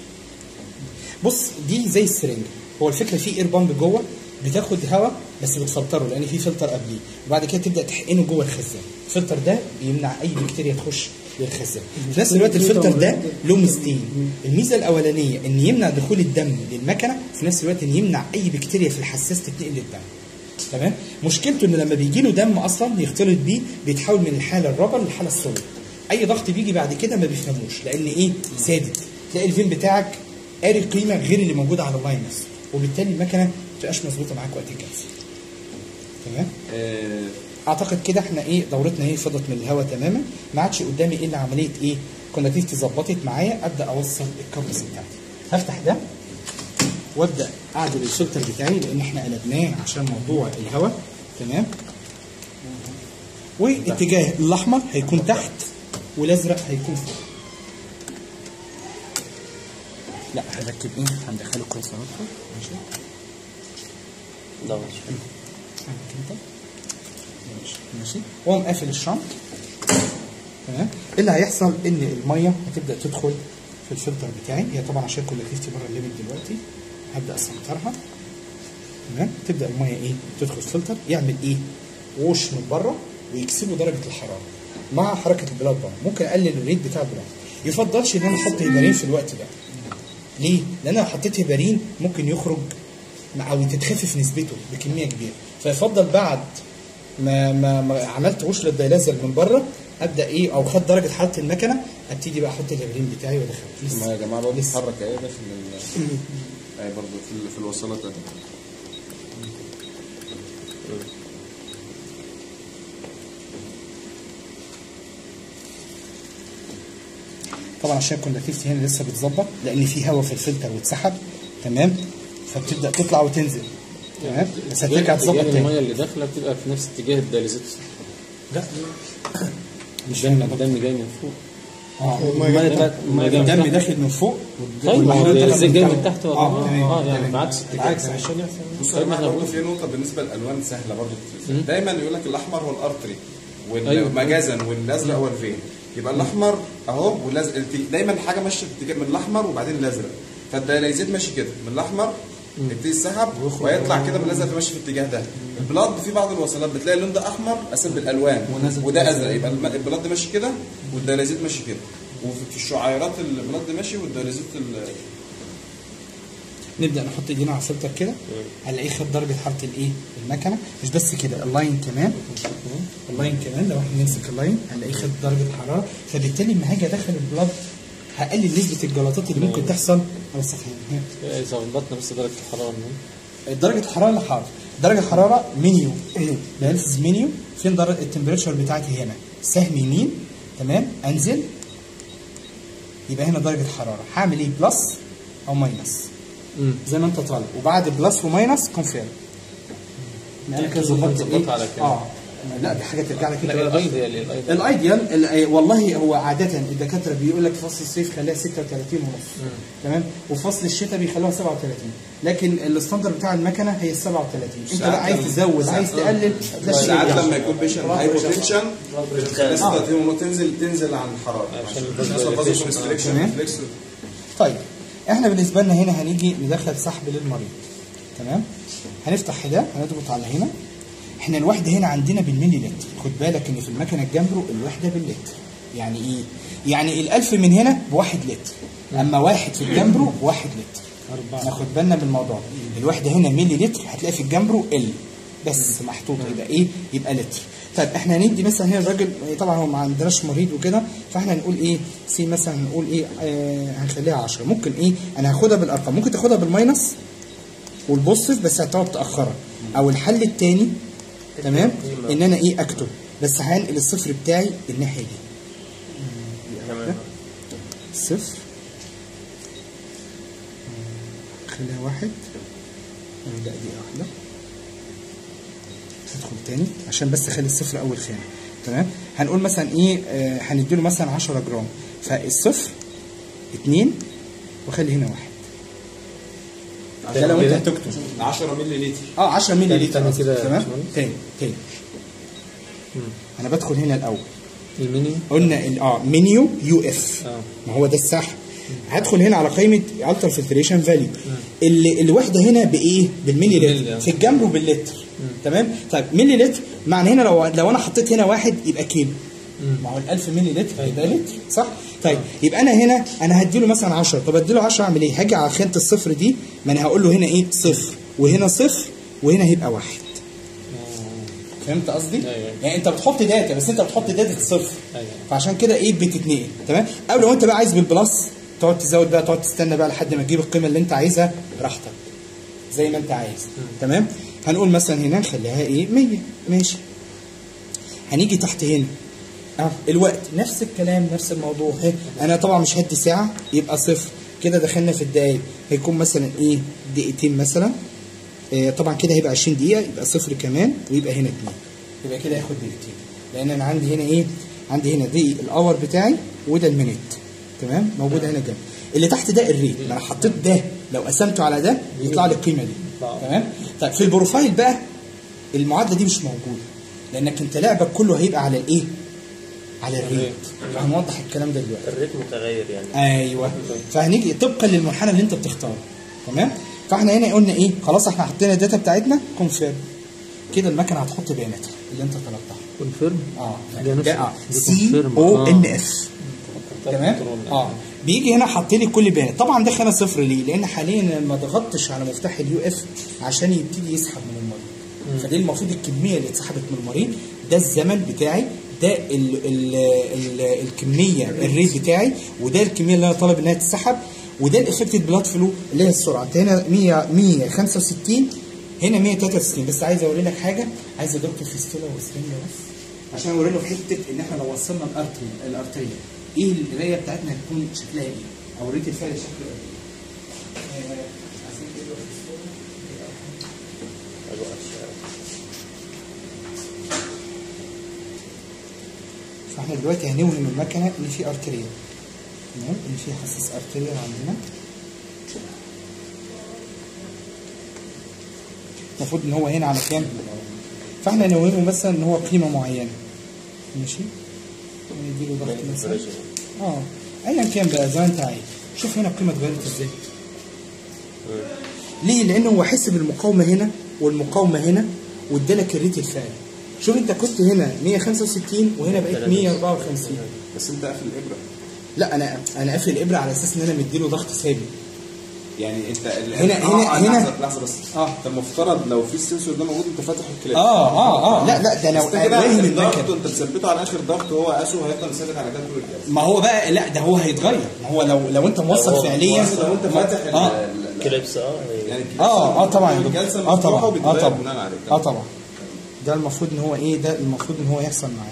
بص دي زي السرنجه هو الفكره في اير بامب جوه بتاخد هواء بس بتفلتره لان في فلتر قبليه وبعد كده تبدا تحقنه جوه الخزان الفلتر ده بيمنع اي بكتيريا تخش للخزان في نفس الوقت الفلتر ده له ميزتين الميزه الاولانيه ان يمنع دخول الدم للمكنه في نفس الوقت ان يمنع اي بكتيريا في الحساس تتنقل للدم تمام مشكلته ان لما بيجي له دم اصلا يختلط بيه بيتحول من الحاله الربر للحاله السوليد اي ضغط بيجي بعد كده ما بيفهموش لان ايه سادد تلاقي الفين بتاعك قاري قيمه غير اللي موجوده على اللاين نفسه وبالتالي المكنه ما بتبقاش مظبوطه معاك وقت الجلسه تمام آه، اعتقد كده احنا ايه دورتنا ايه فضت من الهواء تماما ما عادش قدامي الا عمليه ايه كونكتيفيتي ظبطت معايا ابدا اوصل الكابلز بتاعتي هفتح ده وابدا اعدل الفلتر بتاعي لان احنا قلبناه عشان موضوع الهواء تمام واتجاه الاحمر هيكون تحت والازرق هيكون فوق لا هركب ايه هندخله كويس اهو ماشي ده عندك انت ماشي ماشي واقوم قافل الشنط تمام ايه اللي هيحصل ان الميه هتبدا تدخل في الفلتر بتاعي هي طبعا عشان كولكتيفيتي بره الليميت دلوقتي هبدا اسنترها تمام تبدا الميه ايه تدخل الفلتر يعمل ايه ووش من بره ويكسبوا درجه الحراره مع حركه البلاد بره ممكن اقلل الريت بتاع البلاد يفضلش ان انا احط هيبارين في الوقت ده ليه؟ لان لو حطيت هيبارين ممكن يخرج مع- او تتخفف نسبته بكميه كبيره فيفضل بعد ما ما, ما عملت وش للديلازر من بره ابدا ايه او خد درجه حراره المكنه ابتدي بقى احط الهيبارين بتاعي وادخله ما يا جماعه برضه لسه. بتتحرك ايه ده في ال اي برضه في ال- في الوصلات ده طبعا عشان الكوندكتيفيتي هنا لسه بتظبط لان في هواء في الفلتر واتسحب تمام فبتبدا تطلع وتنزل تمام بس هترجع تظبط اتجاه تاني الميه اللي داخله بتبقى في نفس اتجاه الدياليزيت لا مش الدم فاهم الدم جاي من فوق اه الميه جاي من الدم تحت. داخل من فوق طيب ما هو والمحيط دخل الدياليزيت جاي من من تحت. تحت ولا اه تمام اه يعني تمام. بعكس اتجاه بالعكس عشان يحصل بص طيب، يا ما جماعه احنا برضه بنقول- في نقطه بالنسبه للالوان سهله برضه مم. دايما يقول لك الاحمر هو الارتري أيوة. ومجازا والازرق هو الفين يبقى الاحمر اهو والازرق الت- دايما حاجه ماشيه في اتجاه من الاحمر وبعدين الازرق فالدياليزيت ماشي كده من الاحمر يبتدي يسحب ويطلع كده من الازرق ماشي في الاتجاه ده البلاد في بعض الوصلات بتلاقي اللون ده احمر قاسم بالالوان وده ازرق يبقى الم- البلاد ماشي كده والدياليزيت ماشي كده وفي الشعيرات البلاد ماشي والدياليزيت ال- نبدا نحط ايدينا على الفلتر كده هنلاقيه خد درجه حراره الايه المكنه مش بس كده اللاين كمان اللاين كمان لو احنا نمسك اللاين هنلاقيه خد درجه حراره فبالتالي لما هاجي ادخل البلاد هقلل نسبه الجلطات اللي ممكن تحصل على الصفحه إيه، ظبطنا بس درجه الحراره من درجه الحراره اللي حاضر درجه الحراره منيو بنفذ منيو فين درجه التمبريتشر بتاعتي هنا سهم يمين تمام انزل يبقى هنا درجه حراره هعمل ايه بلس او ماينس زي ما انت طالب وبعد بلس وماينس كونفيرم انا كده ظبطت ظبطت ايه على كده. اه لا دي حاجه ترجع لك انت لا بقى الايديال الايديال الايديال ال- والله هو عاده الدكاتره بيقول لك فصل الصيف خليها 36 ونص تمام وفصل الشتاء بيخلوها 37 لكن الستاندر بتاع المكنه هي ال 37 انت بقى عايز تزود عايز تقلل ده الشيء ساعات اللي لما يكون بيشنت هايبوتنشن بتخليها 36 ونص تنزل تنزل عن الحراره عشان عشان الفازو ريستريكشن تمام. ريفلكس طيب احنا بالنسبه لنا هنا هنيجي ندخل سحب للمريض تمام هنفتح ده هنضغط على هنا احنا الوحده هنا عندنا بالملي لتر خد بالك ان في المكنه الجامبرو الوحده باللتر يعني ايه يعني الألف من هنا بواحد لتر اما واحد في الجامبرو بواحد لتر ناخد بالنا من الموضوع الوحده هنا ملي لتر هتلاقي في الجامبرو ال بس محطوطه يبقى ايه يبقى لتر طيب احنا هندي مثلا هنا الراجل طبعا هو ما عندناش مريض وكده فاحنا هنقول ايه سي مثلا هنقول ايه آه هنخليها 10 ممكن ايه انا هاخدها بالارقام ممكن تاخدها بالماينس والبوزيتيف بس هتقعد تاخرها او الحل الثاني تمام ان انا ايه اكتب بس هنقل الصفر بتاعي الناحيه دي تمام صفر خليها واحد لا دي واحدة هدخل تاني عشان بس اخلي الصفر اول خانة تمام هنقول مثلا ايه آه هنديله مثلا 10 جرام فالصفر اتنين واخلي هنا واحد ده لو انت هتكتب 10 مللي لتر اه 10 مللي لتر تاني كده يا تمام باشمهندس. تاني تاني انا بدخل هنا الاول المينيو قلنا ال- اه منيو يو اف اه ما هو ده السحب هدخل هنا على قائمه الترا فلتريشن فاليو اللي الوحده هنا بايه بالملي بالملي، لتر آه. في الجنب وباللتر تمام طيب ملي لتر معنى هنا لو لو انا حطيت هنا واحد يبقى كيلو ما هو ال 1000 ملي لتر يبقى لتر صح طيب يبقى انا هنا انا هديله مثلا 10 طب اديله 10 اعمل ايه هاجي على خانه الصفر دي ما انا هقول له هنا ايه صفر وهنا صفر وهنا هيبقى واحد فهمت قصدي؟ أيوة. يعني انت بتحط داتا بس انت بتحط داتا صفر أيوة. فعشان كده ايه بتتنقل تمام او لو انت بقى عايز بالبلس تقعد تزود بقى تقعد تستنى بقى لحد ما تجيب القيمه اللي انت عايزها براحتك زي ما انت عايز تمام هنقول مثلا هنا نخليها ايه 100 ماشي هنيجي تحت هنا اه الوقت نفس الكلام نفس الموضوع هي. انا طبعا مش هدي ساعه يبقى صفر كده دخلنا في الدقايق هيكون مثلا ايه دقيقتين مثلا آه طبعا كده هيبقى 20 دقيقه يبقى صفر كمان ويبقى هنا 2 يبقى كده ياخد دقيقتين لان انا عندي هنا ايه عندي هنا دي الاور بتاعي وده المينيت تمام موجود هنا جنب اللي تحت ده الريت ما انا حطيت ده لو قسمته على ده يطلع لي القيمه دي تمام طيب في البروفايل بقى المعادله دي مش موجوده لانك انت لعبك كله هيبقى على الايه على الريت هنوضح الكلام ده دلوقتي الريت متغير يعني ايوه فهنيجي طبقا للمنحنى اللي انت بتختاره تمام فاحنا هنا قلنا ايه خلاص احنا حطينا الداتا بتاعتنا كونفيرم كده المكنه هتحط بياناتها اللي انت طلبتها كونفيرم اه ده نفس- ده اه ده سي confirm. او آه. ان اف تمام اه بيجي هنا حاط لي كل بيانات طبعا ده خانه صفر ليه لان حاليا أنا ما ضغطتش على مفتاح اليو اف عشان يبتدي يسحب من المريض فدي المفروض الكميه اللي اتسحبت من المريض ده الزمن بتاعي ده ال ال ال الكميه الريت بتاعي وده الكميه اللي انا طالب انها تتسحب وده الافكتد بلاد فلو اللي هي السرعه أنت هنا 100 165 هنا 163 بس عايز اوري لك حاجه عايز يا دكتور فيستولا وسترينجا بس عشان اوري له حته ان احنا لو وصلنا الارتري الارتريه ايه القرايه بتاعتنا هتكون شكلها ايه؟ اوريك الفعل شكله ايه؟ آه، عايزين كده فيستولا. فاحنا دلوقتي هنوهم المكنه ان في ارتريا تمام ان في حساس ارتريا عندنا المفروض ان هو هنا على كام فاحنا نوهمه مثلا ان هو قيمه معينه ماشي نديله ضغط مثلا اه ايا كان بقى زي ما انت عايز شوف هنا القيمه اتغيرت ازاي ليه لانه هو حس بالمقاومه هنا والمقاومه هنا وادالك الريت الفعلي شوف انت كنت هنا 165 وهنا بقيت 154 بس انت قافل الابره لا انا انا قافل الابره على اساس ان انا مديله ضغط ثابت يعني انت ال- هنا- آه، هنا- آه، هنا. لحظه لحظه بس آه. انت المفترض لو في السنسور ده موجود انت فاتح الكليب اه اه اه لا لا ده انا بس انت كده واهم الضغط المكنه انت مثبته على اخر ضغط وهو قاسه هيفضل ثابت على ده طول الجهاز ما هو بقى لا ده هو هيتغير ما هو لو لو انت موصل هو- فعليا لو انت فاتح ال- اه ال- ال- كليبس اه يعني اه اه طبعا يا دكتور. الجلسه اه مفتوحه طبعا اه وبيتغير طبعا بناء على اه طبعا ده المفروض ان هو ايه ده المفروض ان هو يحصل معاه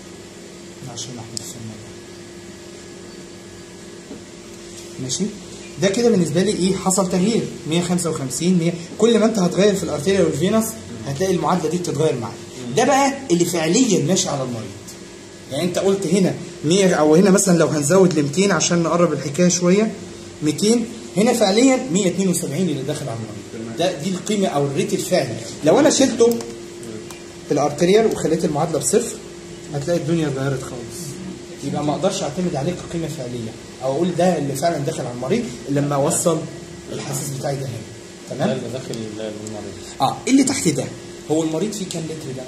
عشان احنا السنة ماشي ده كده بالنسبه لي ايه حصل تغيير 155 100 كل ما انت هتغير في الارتيريا والفينوس هتلاقي المعادله دي بتتغير معاك ده بقى اللي فعليا ماشي على المريض يعني انت قلت هنا 100 او هنا مثلا لو هنزود ل 200 عشان نقرب الحكايه شويه 200 هنا فعليا 172 اللي داخل على المريض ده دي القيمه او الريت الفعلي لو انا شلته الارتريال وخليت المعادله بصفر هتلاقي الدنيا اتغيرت خالص يبقى ما اقدرش اعتمد عليه كقيمه فعليه او اقول ده اللي فعلا داخل على المريض إلا لما اوصل الحساس بتاعي ده هنا ده تمام اللي داخل المريض اه اللي تحت ده هو المريض فيه كام لتر ده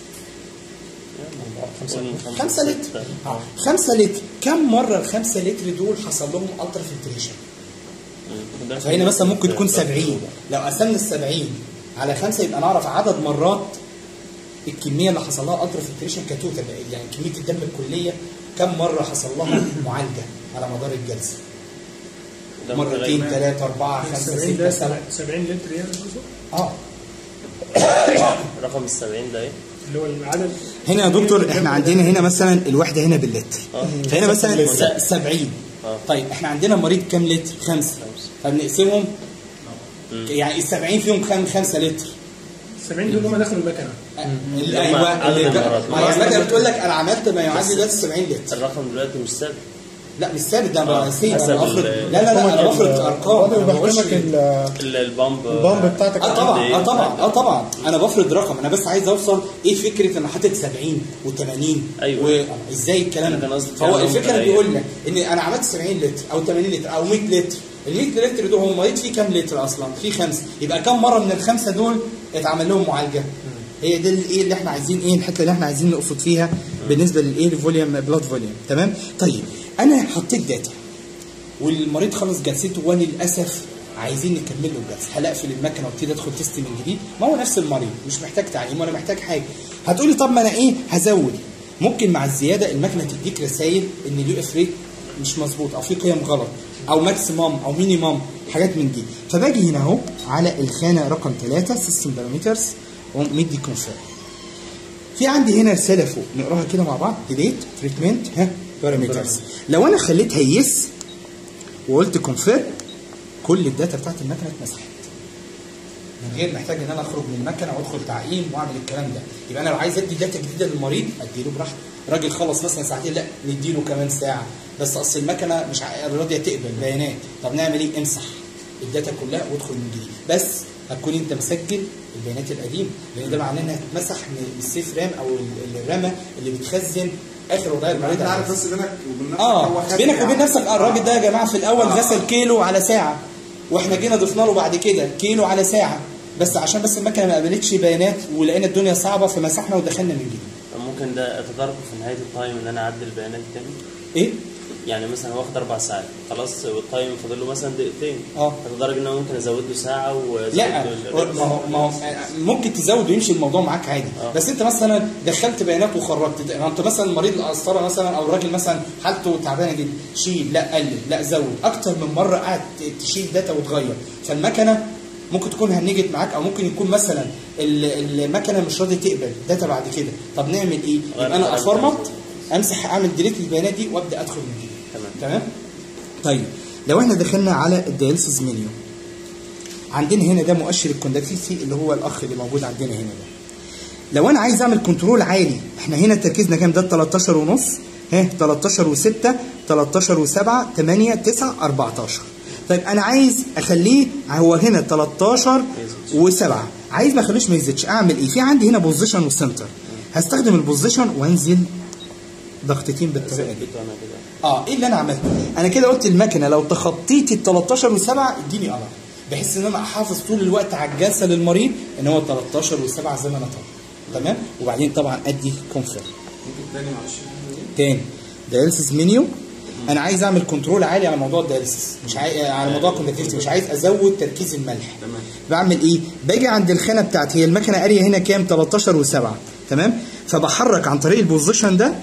خمسة لتر آه. خمسة لتر كم مرة الخمسة لتر دول حصل لهم الترا فلتريشن فهنا مثلا ممكن تكون 70 لو قسمنا ال 70 على خمسة يبقى نعرف عدد مرات الكمية اللي حصل لها الترا فلتريشن كتوتال يعني كمية الدم الكلية كم مرة حصل لها معالجة على مدار الجلسة مرتين ثلاثة أربعة خمسة 70 ستة ده سبعة 70 لتر يعني برضه؟ اه رقم ال 70 ده ايه؟ اللي هو العدد هنا يا دكتور احنا عندنا هنا مثلا الواحدة هنا باللتر فهنا مثلا لتر. س- 70 آه. طيب احنا عندنا مريض كام لتر؟ خمسة فبنقسمهم يعني ال 70 فيهم كام 5 لتر 70 دول هم دخلوا المكنه ال- هم ايوه عدد اللي- المرات. ما هي المكنه بتقول لك انا عملت ما يعادل دلوقتي 70 لتر الرقم دلوقتي مش ثابت لا مش ثابت ده آه. انا نسيت حسب انا بفرض ال- لا لا لا انا بفرض ارقام برضه أنا ما بقولش- بحكمك ال- ال- البامب البامب بتاعتك اه طبعا قد إيه؟ اه طبعا اه طبعا انا بفرض رقم انا بس عايز اوصل ايه فكره انا حاطط 70 و80 أيوة. وازاي الكلام أنا ده كان قصدي فهو فعلا الفكره متغير. بيقول لك ان انا عملت 70 لتر او 80 لتر او 100 لتر ال 100 لتر دول هو المريض فيه كام لتر اصلا؟ فيه خمسه يبقى كام مره من الخمسه دول اتعمل لهم معالجه؟ هي دي الايه اللي احنا عايزين ايه الحته اللي احنا عايزين نقصد فيها بالنسبه للايه الفوليوم بلاد فوليوم تمام؟ طيب انا حطيت داتا والمريض خلص جلسته وللاسف عايزين نكمل له الجلسه هلقفل المكنه وابتدي ادخل تيست من جديد ما هو نفس المريض مش محتاج تعليم ولا محتاج حاجه هتقولي طب ما انا ايه هزود ممكن مع الزياده المكنه تديك رسائل ان اليو اف ريت مش مظبوط او في قيم غلط او ماكسيمم او مينيمم حاجات من دي فباجي هنا اهو على الخانه رقم 3 سيستم بارامترز ومدي كونفيرم في عندي هنا رساله فوق نقراها كده مع بعض ديليت تريتمنت ها بارامترز لو انا خليتها يس وقلت كونفيرم كل الداتا بتاعت المكنه اتمسحت من غير محتاج ان انا اخرج من المكنه وادخل تعقيم واعمل الكلام ده يبقى انا لو عايز ادي داتا جديده للمريض اديله براحته راجل خلص مثلا ساعتين لا نديله كمان ساعه بس اصل المكنه مش ع- راضيه تقبل بيانات طب نعمل ايه امسح الداتا كلها وادخل من جديد بس هتكون انت مسجل البيانات القديمه لان ده معناه انها تتمسح من السيف رام او ال- الرامه اللي بتخزن اخر وضعيه المريض انت على عارف بس بينك وبين نفسك اه هو خد بينك وبين يعني. نفسك اه الراجل ده يا جماعه في الاول غسل كيلو على ساعه واحنا جينا ضفنا له بعد كده كيلو على ساعه بس عشان بس المكنه ما قبلتش بيانات ولقينا الدنيا صعبه فمسحنا ودخلنا من جديد طب ممكن ده اتدرج في نهايه التايم ان انا اعدل البيانات تاني ايه يعني مثلا هو واخد اربع ساعات خلاص والتايم فاضل له مثلا دقيقتين اه. اتدرج ان انا ممكن ازود له ساعه وازود لا له ما هو ما هو ممكن تزود ويمشي الموضوع معاك عادي اه. بس انت مثلا دخلت بيانات وخرجت انت مثلا مريض القسطره مثلا او راجل مثلا حالته تعبانه جدا شيل لا قلل لا زود اكتر من مره قاعد تشيل داتا وتغير فالمكنه ممكن تكون هنجت معاك او ممكن يكون مثلا ال- المكنه مش راضيه تقبل داتا بعد كده طب نعمل ايه؟ غير يبقى انا الكلام افرمط امسح اعمل ديليت للبيانات دي وابدا ادخل من جديد تمام. تمام طيب لو احنا دخلنا على الدياليسيس منيو عندنا هنا ده مؤشر الكوندكتيفيتي اللي هو الاخ اللي موجود عندنا هنا ده لو انا عايز اعمل كنترول عالي احنا هنا تركيزنا كام ده 13 ونص ها 13 و6 13 و7 8 9 14 طيب انا عايز اخليه هو هنا 13 و7 عايز ما اخليش ما يزيدش اعمل ايه في عندي هنا بوزيشن وسنتر هستخدم البوزيشن وانزل ضغطتين بالطريقه دي ثبته انا كده اه ايه اللي انا عملته؟ انا كده قلت المكنه لو تخطيت ال 13 و7 اديني امر بحيث ان انا احافظ طول الوقت على الجلسه للمريض ان هو 13 و7 زي ما انا طالب تمام؟ وبعدين طبعا ادي كونفيرم ممكن تاني معلش تاني دايلسيس منيو انا عايز اعمل كنترول عالي على موضوع الدايلسيس مش عايز على موضوع الكونكتيفيتي مش عايز ازود تركيز الملح تمام. بعمل ايه باجي عند الخانه بتاعتي هي المكنه قاريه هنا كام 13 و7 تمام فبحرك عن طريق البوزيشن ده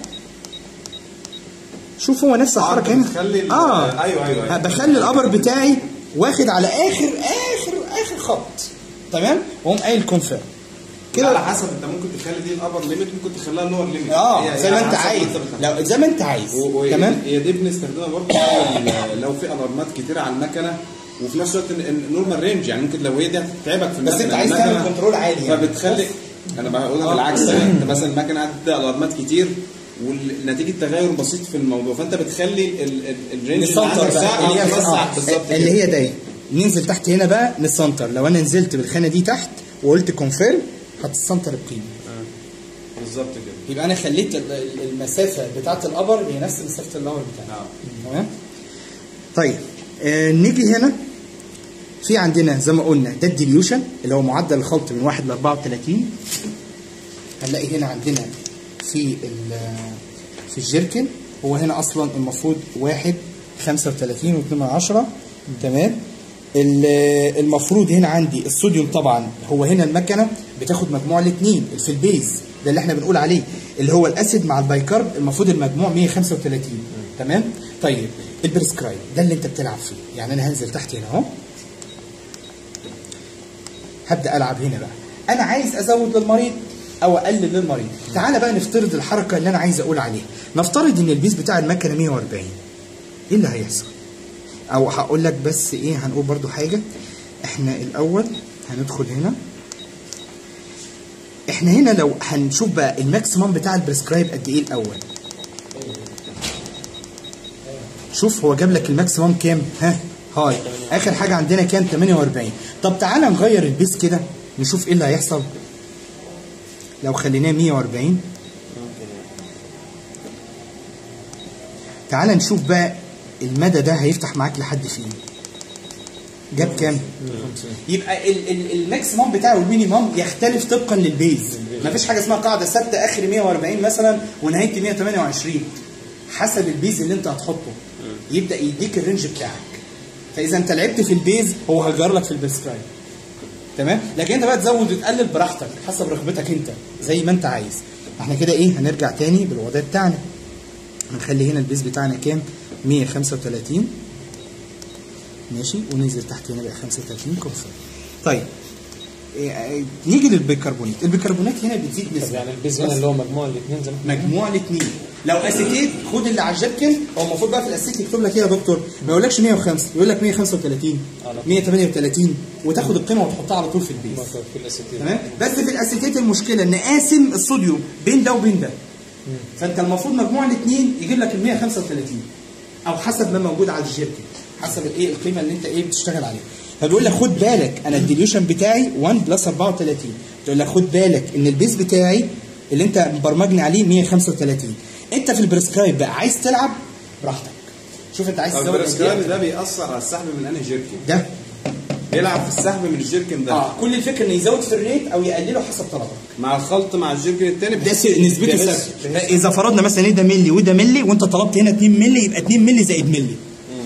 شوف هو نفس آه، الحركه أنت هنا بتخلي ال- اه أيوه، أيوه، أيوه. بخلي الابر بتاعي واخد على اخر اخر اخر خط تمام واقوم قايل كونفيرم كده كده على حسب انت ممكن تخلي دي الابر ليميت ممكن تخليها اللور ليميت اه زي ما انت عايز لو لو زي ما انت عايز تمام هي دي بنستخدمها برضه لو- لو في الارمات كتير على المكنه وفي نفس الوقت النورمال رينج يعني ممكن لو هي دي هتتعبك في بس المكنة. انت عايز المكنة- تعمل كنترول عالي يعني. فبتخلي انا بقولها بالعكس انت مثلا المكنه قاعده تدي الارمات كتير ونتيجه تغير بسيط في الموضوع فانت بتخلي ال- ال- الرينج اللي نسنتر عندك بقى ده اللي هي توسع آه، بالظبط اللي كده. هي دي ننزل تحت هنا بقى نسنتر لو انا نزلت بالخانه دي تحت وقلت كونفيرم هتسنتر القيمه بالظبط كده يبقى انا خليت ال- ال- المسافه بتاعه الابر هي نفس مسافه اللور بتاعنا تمام طيب آه نيجي هنا في عندنا زي ما قلنا ده الديليوشن اللي هو معدل الخلط من 1 ل 34 هنلاقي هنا عندنا في ال- في الجيركن هو هنا اصلا المفروض 1 35 و2 من 10 تمام ال- المفروض هنا عندي الصوديوم طبعا هو هنا المكنه بتاخد مجموع الاثنين في البيز ده اللي احنا بنقول عليه اللي هو الاسيد مع البايكارب المفروض المجموع 135 تمام طيب البريسكرايب ده اللي انت بتلعب فيه يعني انا هنزل تحت هنا اهو هبدا العب هنا بقى انا عايز ازود للمريض او اقلل للمريض تعالى بقى نفترض الحركه اللي انا عايز اقول عليها نفترض ان البيز بتاع المكنه 140 ايه اللي هيحصل او هقول لك بس ايه هنقول برضو حاجه احنا الاول هندخل هنا احنا هنا لو هنشوف بقى الماكسيمم بتاع البريسكرايب قد ايه الاول شوف هو جاب لك الماكسيمم كام ها هاي اخر حاجه عندنا كام 48 طب تعالى نغير البيس كده نشوف ايه اللي هيحصل لو خليناه 140 تعالى نشوف بقى المدى ده هيفتح معاك لحد فين جاب كام يبقى ال- ال- الماكسيمم بتاعه والمينيمم يختلف طبقا للبيز مفيش حاجه اسمها قاعده ثابته اخر 140 مثلا ونهايه 128 حسب البيز اللي انت هتحطه يبدا يديك الرينج بتاعك فاذا انت لعبت في البيز هو هيغير لك في البريسكرايب تمام لكن انت بقى تزود وتقلل براحتك حسب رغبتك انت زي ما انت عايز احنا كده ايه هنرجع تاني بالوضع بتاعنا هنخلي هنا البيز بتاعنا كام 135 ماشي وننزل تحت هنا بقى 35 كونفيرم طيب إيه، إيه، نيجي للبيكربونات البيكربونات هنا بتزيد طب نسبه يعني البيز هنا اللي هو مجموع الاثنين زي ما احنا مجموع الاثنين لو اسيتيت خد اللي على الجيركن هو المفروض بقى في الاسيت يكتب لك ايه يا دكتور ما يقولكش 105 يقول لك 135 138 وتاخد القيمه وتحطها على طول في البيز قلنا في الاسيتين تمام بس في الاسيتيت المشكله ان قاسم الصوديوم بين ده وبين ده فانت المفروض مجموع الاثنين يجيب لك ال 135 او حسب ما موجود على الجيركن حسب الايه القيمه اللي انت ايه بتشتغل عليها فبيقول لك خد بالك انا الديليوشن بتاعي 1 بلس 34 تقول لك خد بالك ان البيز بتاعي اللي انت مبرمجني عليه 135 انت في البريسكرايب بقى عايز تلعب براحتك شوف انت عايز طب تزود قد البريسكرايب ايه ده بيأثر على السحب من انهي جيركن ده بيلعب في السحب من الجيركن ده اه كل الفكره انه يزود في الريت او يقلله حسب طلبك مع الخلط مع الجيركن التاني ده بحيث- س- نسبته بحيث- ثابته اذا فرضنا مثلا ايه ده ملي وده ملي وانت طلبت هنا 2 ملي يبقى 2 ملي زائد ملي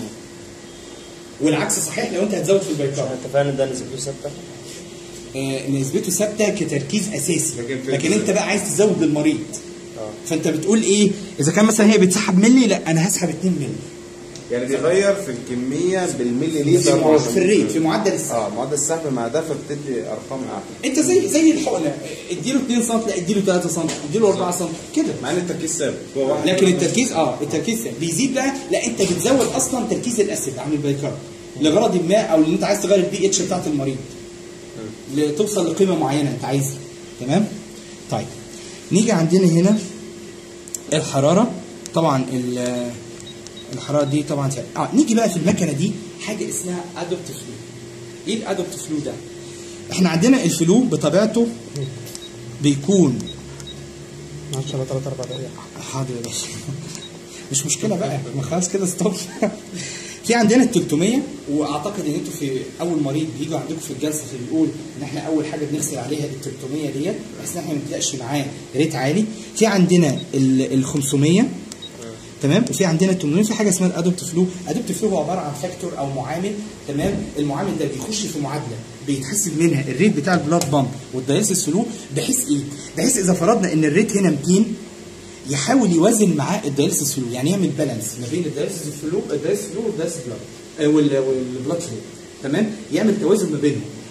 والعكس صحيح لو انت هتزود في البيكار اتفقنا ده نسبته ثابته آه نسبته ثابته كتركيز اساسي لكن في- لكن انت بقى عايز تزود للمريض فانت بتقول ايه اذا كان مثلا هي بتسحب ملي لا انا هسحب 2 ملي يعني بيغير في الكميه بالملي في, لتر مع- عشان- في الريت في معدل السحب اه معدل السحب مع ده فبتدي ارقام اعلى انت زي زي الحقنه اديله 2 سم لا اديله 3 سم اديله 4 سم كده مع ان التركيز ثابت هو واحد لكن التركيز اه التركيز بيزيد بقى لا انت بتزود اصلا تركيز الاسيد عن البيكارب لغرض ما او ان انت عايز تغير البي اتش بتاعت المريض لتوصل لقيمه معينه انت عايزها تمام طيب نيجي عندنا هنا الحراره طبعا ال- الحراره دي طبعا سهل. اه نيجي بقى في المكنه دي حاجه اسمها ادوبت فلو ايه الادوبت فلو ده احنا عندنا الفلو بطبيعته بيكون 10 3 4 دقايق حاضر يا باشا مش مشكله بقى ما خلاص كده ستوب في عندنا ال 300 واعتقد ان انتوا في اول مريض بيجوا عندكم في الجلسه في بيقول ان احنا اول حاجه بنغسل عليها ال 300 ديت بحيث ان احنا ما نبداش معاه ريت عالي في عندنا ال ال 500 تمام وفي عندنا ال 800 في حاجه اسمها الادوبت فلو ادوبت فلو هو عباره عن فاكتور او معامل تمام المعامل ده بيخش في معادله بيتحسب منها الريت بتاع البلاد بامب والدايلسيس فلو بحيث ايه بحيث اذا فرضنا ان الريت هنا 200 يحاول يوازن معاه الدايلسيس فلو يعني يعمل بالانس ما بين الدايلسيس فلو الدايلسيس فلو والدايلسيس بلاد آه، وال- والبلاد فلو تمام يعمل توازن ما بينهم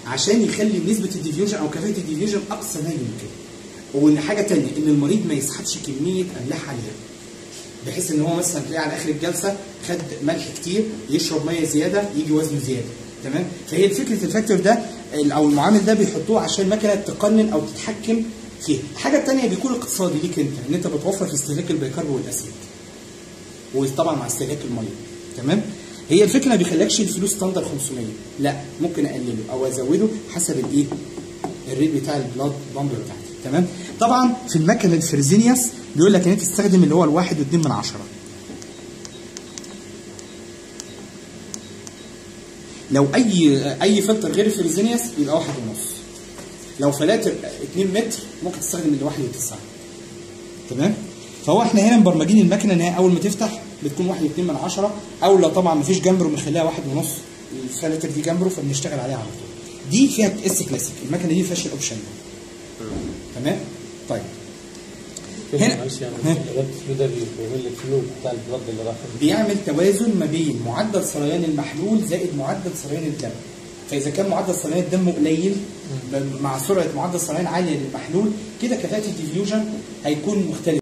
عشان يخلي نسبه الديفيوجن او كفاءه الديفيوجن اقصى ما يمكن وان حاجه تانية ان المريض ما يسحبش كميه املاح عاليه بحيث ان هو مثلا تلاقيه على اخر الجلسه خد ملح كتير يشرب ميه زياده يجي وزنه زياده تمام فهي فكره الفاكتور ده او المعامل ده بيحطوه عشان المكنه تقنن او تتحكم فيها الحاجه الثانيه بيكون اقتصادي ليك انت ان انت بتوفر في استهلاك البيكرب والاسيد وطبعا مع استهلاك الميه تمام هي الفكره ما بيخليكش الفلوس ستاندر 500 لا ممكن اقلله او ازوده حسب الايه الريت بتاع البلاد بامب بتاعتي تمام طبعا في المكنه الفرزينيوس بيقول لك ان انت تستخدم اللي هو الواحد واتنين من عشرة لو اي اي فلتر غير الفرزينيوس يبقى واحد ونص لو فلاتر 2 متر ممكن تستخدم اللي واحد وتسعة تمام فهو احنا هنا مبرمجين المكنه ان هي اول ما تفتح بتكون واحد واتنين من عشرة او لو طبعا مفيش جمبرو بنخليها واحد ونص الفلاتر دي جمبرو فبنشتغل عليها على طول دي فيها اس كلاسيك المكنه دي ما فيهاش الاوبشن ده تمام طيب هنا- معلش يعني ها. الرد فلو ده بيعمل الفلو بتاع البلد اللي راح بيعمل توازن ما بين معدل سريان المحلول زائد معدل سريان الدم فاذا كان معدل سريان الدم قليل ب- مع سرعه معدل سريان عاليه للمحلول كده كفاءه الديفيوجن هيكون مختلف